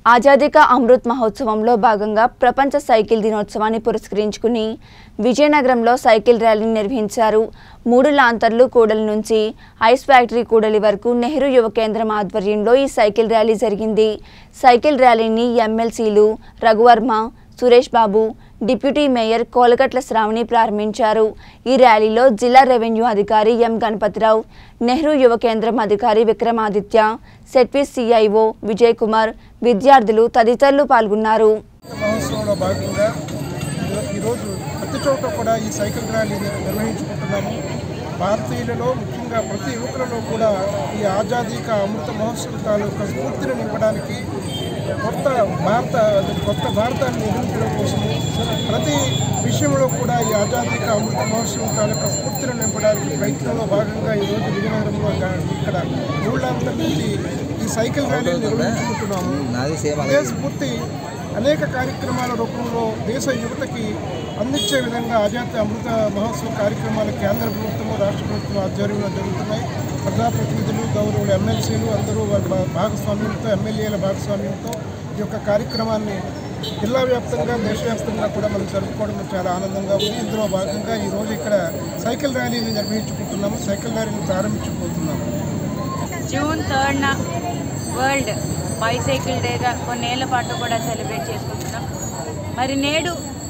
ఆజాదీ కా అమృత్ మహోత్సవంలో భాగంగా ప్రపంచ సైకిల్ దినోత్సవాన్ని పురస్కరించుకుని విజయనగరంలో సైకిల్ ర్యాలీని నిర్వహించారు మూడు లాంతర్లు కూడలి నుంచి ఐస్ ఫ్యాక్టరీ కూడలి వరకు నెహ్రూ యువ కేంద్రం ఆధ్వర్యంలో ఈ సైకిల్ ర్యాలీ జరిగింది సైకిల్ ర్యాలీని ఎమ్మెల్సీలు రఘువర్మ సురేష్ బాబు డిప్యూటీ మేయర్ కోలగట్ల శ్రావణి ప్రారంభించారు ఈ ర్యాలీలో జిల్లా రెవెన్యూ అధికారి ఎం గణపతిరావు నెహ్రూ యువ కేంద్రం అధికారి విక్రమాదిత్య సెట్వి సిఐఓ విజయ్ కుమార్ విద్యార్థులు తదితరులు పాల్గొన్నారు మహోత్సవంలో భాగంగా ఈరో- ఈరోజు ప్రతి చోట కూడా ఈ సైకిల్ ర్యాలీని నిర్వహించుకుంటున్నాము భారతీయులలో ముఖ్యంగా ప్రతి యువకులలో కూడా ఈ ఆజాదీ కా అమృత మహోత్సవం తాలూకా స్ఫూర్తిని నింపడానికి కొత్త భారత కొత్త భారతాన్ని నిర్మించడం కోసము ప్రతి విషయంలో కూడా ఈ ఆజాదీ కా అమృత మహోత్సవం తాలూకా స్ఫూర్తిని నింపడానికి ప్రయత్నంలో భాగంగా ఈరోజు విజయనగరంలో గా- ఇక్కడ మూడులాంతల నుంచి ఈ సైకిల్ ర్యాలీని నిర్వహించుకుంటున్నాము నాది సేమ్ ఇదే స్ఫూర్తి అనేక కార్యక్రమాల రూపంలో దేశ యువతకి అందించే విధంగా ఆజాదీ అమృత మహోత్సవ కార్యక్రమాలు కేంద్ర ప్రభుత్వం రాష్ట్ర ప్రభుత్వం ఆధ్వర్యంలో జరుగుతున్నాయి ప్రజాప్రతినిధులు గౌరవులు ఎమ్మెల్సీలు అందరూ వారి భా- భాగస్వామ్యంతో ఎమ్మెల్యేల భాగస్వామ్యంతో ఈ యొక్క కార్యక్రమాన్ని జిల్లా వ్యాప్తంగా దేశవ్యాప్తంగా కూడా మనం జరుపుకోవడం చాలా ఆనందంగా ఉంది ఇందులో భాగంగా ఈరోజు ఇక్కడ సైకిల్ ర్యాలీని నిర్వహించుకుంటున్నాము సైకిల్ ర్యాలీని ప్రారంభించబోతున్నాము జూన్ థర్డ్న వరల్డ్ బైసైకిల్ డేగా కొన్నేళ్ల పాటు కూడా సెలబ్రేట్ చేసుకుంటున్నాం మరి నేడు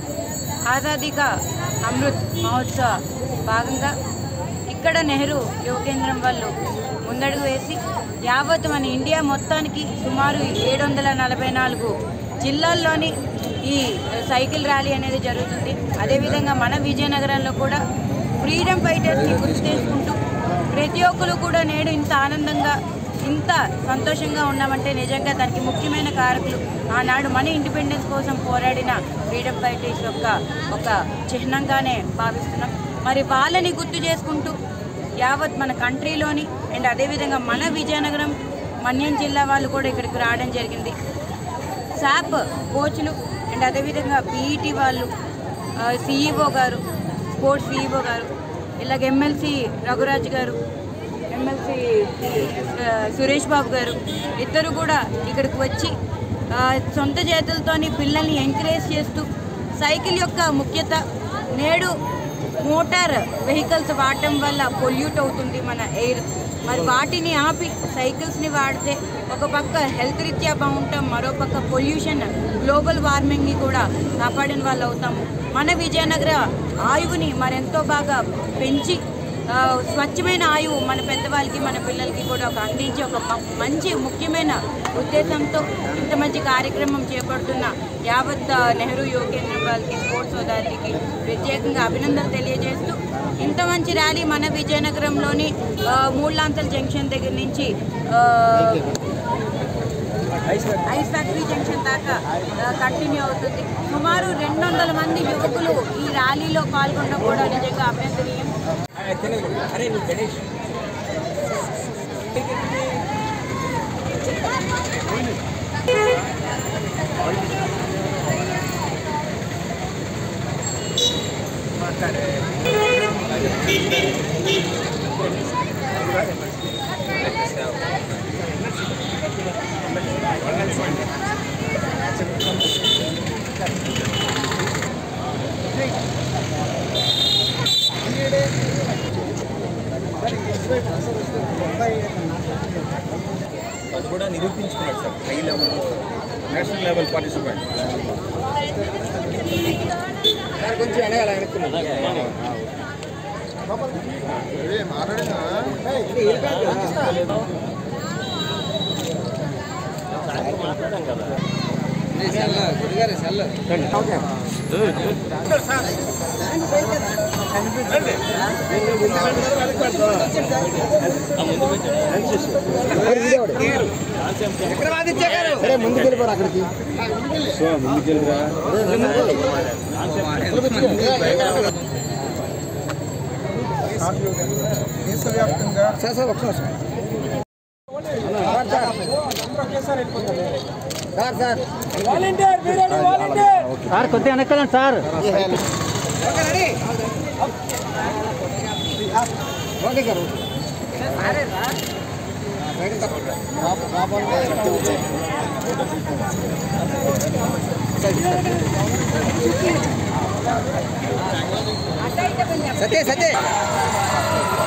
ఆజాదీగా అమృత్ మహోత్సవ భాగంగా ఇక్కడ నెహ్రూ యువ కేంద్రం వాళ్ళు ముందడుగు వేసి యావత్ మన ఇండియా మొత్తానికి సుమారు ఏడు వందల నలభై నాలుగు జిల్లాల్లోని ఈ సైకిల్ ర్యాలీ అనేది జరుగుతుంది అదేవిధంగా మన విజయనగరంలో కూడా ఫ్రీడమ్ ఫైటర్స్ని గుర్తు చేసుకుంటూ ప్రతి ఒక్కరు కూడా నేడు ఇంత ఆనందంగా ఇంత సంతోషంగా ఉన్నామంటే నిజంగా దానికి ముఖ్యమైన కారకులు ఆనాడు మన ఇండిపెండెన్స్ కోసం పోరాడిన ఫ్రీడమ్ ఫైటర్స్ యొక్క ఒక చిహ్నంగానే భావిస్తున్నాం మరి వాళ్ళని గుర్తు చేసుకుంటూ యావత్ మన కంట్రీలోని అండ్ అదేవిధంగా మన విజయనగరం మన్యం జిల్లా వాళ్ళు కూడా ఇక్కడికి రావడం జరిగింది శాప్ కోచ్లు అండ్ అదేవిధంగా పీఈటీ వాళ్ళు సిఈఓ గారు స్పోర్ట్స్ సిఈఓ గారు ఇలాగ ఎమ్మెల్సీ రఘురాజ్ గారు ఎమ్మెల్సీ సురేష్ బాబు గారు ఇద్దరు కూడా ఇక్కడికి వచ్చి ఆ, సొంత చేతులతోని పిల్లల్ని ఎంకరేజ్ చేస్తూ సైకిల్ యొక్క ముఖ్యత నేడు మోటార్ వెహికల్స్ వాడటం వల్ల పొల్యూట్ అవుతుంది మన ఎయిర్ మరి వాటిని ఆపి సైకిల్స్ని వాడితే ఒక పక్క హెల్త్ రీత్యా బాగుంటాం మరో పక్క పొల్యూషన్ గ్లోబల్ వార్మింగ్ని కూడా కాపాడిన వాళ్ళు అవుతాము మన విజయనగర ఆయువుని మరెంతో బాగా పెంచి ఆ, స్వచ్ఛమైన ఆయువు మన పెద్దవాళ్ళకి మన పిల్లలకి కూడా ఒక అందించి ఒక మ- మంచి ముఖ్యమైన ఉద్దేశంతో ఇంత మంచి కార్యక్రమం చేపడుతున్న యావత్ ఆ, నెహ్రూ యువ కేంద్రం వాళ్ళకి స్పోర్ట్స్ అథారిటీకి ప్రత్యేకంగా అభినందనలు తెలియజేస్తూ ఇంత మంచి ర్యాలీ మన విజయనగరంలోని ఆ, మూడులాంతల జంక్షన్ దగ్గర నుంచి ఆ, ఐస్ ఫ్యాక్టరీ జంక్షన్ దాకా కంటిన్యూ అవుతుంది సుమారు రెండు వందల మంది యువకులు ఈ ర్యాలీలో పాల్గొనడం కూడా నిజంగా అభినందనీయం అరే నువ్వు గణేష్ అది కూడా నిరూపించుకున్నాడు sir high level national level participant కొంచెం వెనకాల గుడిగారు సెల్ సరే ముందుకు వెళ్ళిపోరు అక్కడికి దేశవ్యాప్తంగా సార్ సార్ ఒకసారి సార్ సార్ సార్ కొద్దిగా వెనక్కండి సార్ ఓకే సార్ పాప- పాప- సత్య సత్య